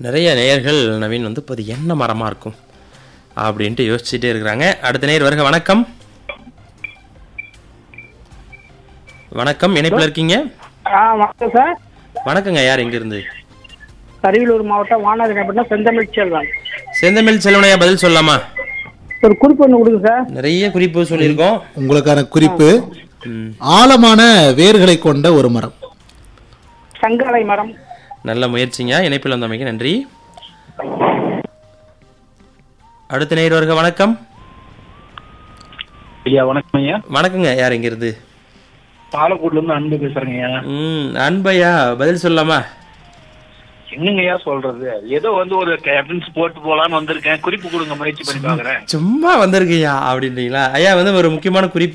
நிறைய நேயர்கள் நவீன் வந்து இப்போ அது என்ன மரமாக இருக்கும் அப்படின்ட்டு யோசிச்சுட்டே இருக்கிறாங்க அடுத்த நேர் வருக வணக்கம் வணக்கம் இணைப்பில் இருக்கீங்க ஆ வணக்கம் சார் வணக்கங்க யார் எங்கிருந்து அரியலூர் மாவட்டம் வானதி அப்படின்னா செந்தமிழ் செல்வன் செந்தமிழ் செல்வனையா பதில் சொல்லலாமா ஒரு குறிப்பு ஒன்று கொடுங்க சார் நிறைய குறிப்பு சொல்லியிருக்கோம் உங்களுக்கான குறிப்பு ம், ஆழமான வேர்களை கொண்ட ஒரு மரம் சங்காலை மரம் நல்ல முயற்சிங்க இணைப்பில் வந்தமைக்கு நன்றி அடுத்த நேர் வருக வணக்கம் ஐயா வணக்கம் ஐயா வணக்கங்க யார் எங்கிருந்து பாலக்கோட்ல இருந்து அன்பு பேசுறேங்க ஐயா ம் அன்பையா பதில் சொல்லலாமா என்னங்க ஐயா சொல்றது ஏதோ வந்து ஒரு கேப்டன்ஸ் போட்டு போலான்னு வந்திருக்கேன் குறிப்பு கொடுங்க முயற்சி பண்ணி பாக்குறேன் சும்மா வந்திருக்கியா அப்படின்றீங்களா ஐயா வந்து ஒரு முக்கியமான குறிப்பு